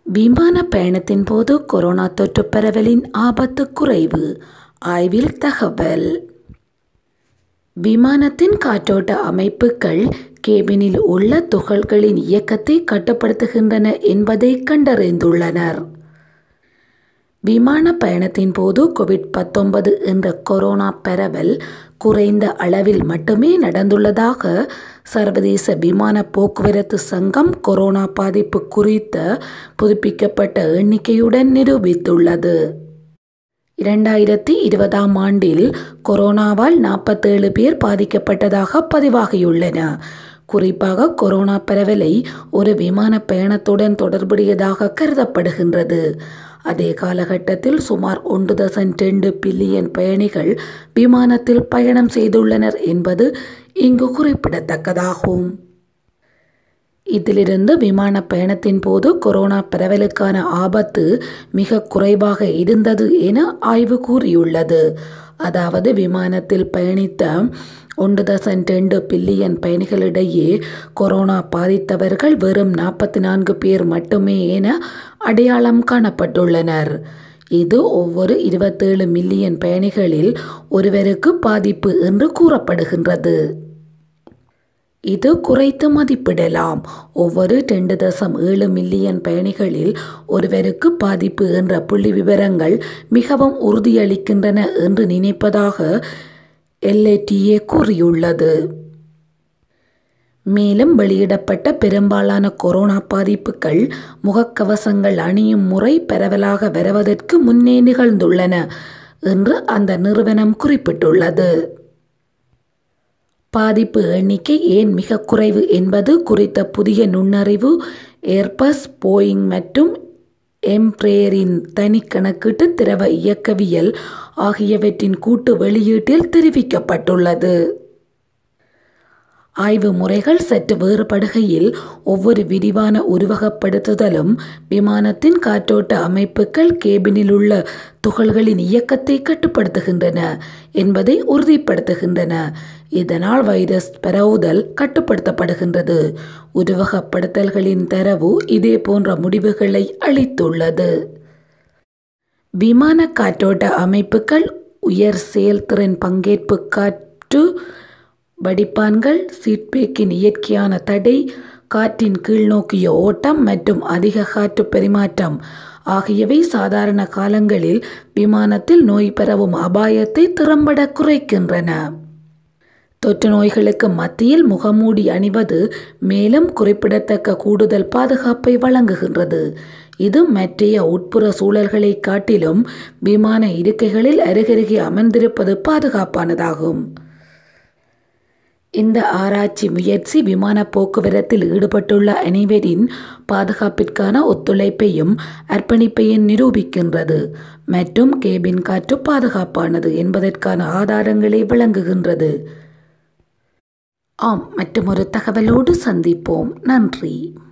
விமான பயணத்தின் போது கொரோனா தொற்று பரவலின் ஆபத்து குறைவு ஆய்வில் தகவல் விமானத்தின் காற்றோட்ட அமைப்புகள் கேபினில் உள்ள துகள்களின் இயக்கத்தை கட்டுப்படுத்துகின்றன என்பதை கண்டறிந்துள்ளனர் விமான பயணத்தின் போது கோவிட் பத்தொன்பது என்ற கொரோனா பரவல் குறைந்த அளவில் மட்டுமே நடந்துள்ளதாக சர்வதேச விமான போக்குவரத்து சங்கம் கொரோனா பாதிப்பு குறித்த புதுப்பிக்கப்பட்ட எண்ணிக்கையுடன் நிரூபித்துள்ளது இரண்டாயிரத்தி இருபதாம் ஆண்டில் கொரோனாவால் நாற்பத்தேழு பேர் பாதிக்கப்பட்டதாக பதிவாகியுள்ளன குறிப்பாக கொரோனா பரவலை ஒரு விமான பயணத்துடன் தொடர்புடையதாக கருதப்படுகின்றது அதே காலகட்டத்தில் சுமார் ஒன்று தசம் ரெண்டு பில்லியன் பயணிகள் விமானத்தில் பயணம் செய்துள்ளனர் என்பது இங்கு குறிப்பிடத்தக்கதாகும் இதிலிருந்து விமான பயணத்தின் போது கொரோனா பரவலுக்கான ஆபத்து மிக குறைவாக இருந்தது என ஆய்வு கூறியுள்ளது அதாவது விமானத்தில் பயணித்த ஒன்று தசம் ரெண்டு பில்லியன் பயணிகளிடையே கொரோனா பாதித்தவர்கள் வெறும் நாற்பத்தி நான்கு பேர் மட்டுமே என அடையாளம் காணப்பட்டுள்ளனர் இது ஒவ்வொரு இருபத்தேழு மில்லியன் பயணிகளில் ஒருவருக்கு பாதிப்பு என்று கூறப்படுகின்றது இது குறைத்து மதிப்பிடலாம் ஒவ்வொரு ரெண்டு தசம் ஏழு மில்லியன் பயணிகளில் ஒருவருக்கு பாதிப்பு என்ற புள்ளி விவரங்கள் மிகவும் உறுதியளிக்கின்றன என்று நினைப்பதாக எல்ஏடிஏ கூறியுள்ளது மேலும் வெளியிடப்பட்ட பெரும்பாலான கொரோனா பாதிப்புகள் முகக்கவசங்கள் அணியும் முறை பரவலாக வருவதற்கு முன்னே நிகழ்ந்துள்ளன என்று அந்த நிறுவனம் குறிப்பிட்டுள்ளது பாதிப்பு எண்ணிக்கை ஏன் மிக குறைவு என்பது குறித்த புதிய நுண்ணறிவு ஏர்பஸ் போயிங் மற்றும் எம்ப்ரேயரின் தனி கணக்கீட்டு திரவ இயக்கவியல் ஆகியவற்றின் கூட்டு வெளியீட்டில் தெரிவிக்கப்பட்டுள்ளது ஆய்வு முறைகள் சற்று வேறுபடுகையில் ஒவ்வொரு விரிவான உருவகப்படுத்துதலும் விமானத்தின் காற்றோட்ட அமைப்புகள் கேபினில் உள்ள துகள்களின் இயக்கத்தை கட்டுப்படுத்துகின்றன என்பதை உறுதிப்படுத்துகின்றன இதனால் வைரஸ் பரவுதல் கட்டுப்படுத்தப்படுகின்றது உருவகப்படுத்தல்களின் தரவு இதே போன்ற முடிவுகளை அளித்துள்ளது விமான காற்றோட்ட அமைப்புகள் உயர் செயல்திறன் பங்கேற்பு காற்று வடிப்பான்கள் சீட்பேக்கின் இயற்கையான தடை காற்றின் கீழ்நோக்கிய ஓட்டம் மற்றும் அதிக காற்று பரிமாற்றம் ஆகியவை சாதாரண காலங்களில் விமானத்தில் நோய் பரவும் அபாயத்தை திறம்பட குறைக்கின்றன தொற்று நோய்களுக்கு மத்தியில் முகமூடி அணிவது மேலும் குறிப்பிடத்தக்க கூடுதல் பாதுகாப்பை வழங்குகின்றது இது மற்றைய உட்புற சூழல்களை காட்டிலும் விமான இருக்கைகளில் அருகருகே அமர்ந்திருப்பது பாதுகாப்பானதாகும் இந்த ஆராய்ச்சி முயற்சி விமான போக்குவரத்தில் ஈடுபட்டுள்ள அனைவரின் பாதுகாப்பிற்கான ஒத்துழைப்பையும் அர்ப்பணிப்பையும் நிரூபிக்கின்றது மற்றும் கேபின் காற்று பாதுகாப்பானது என்பதற்கான ஆதாரங்களை வழங்குகின்றது ஆம் மற்றும் ஒரு தகவலோடு சந்திப்போம் நன்றி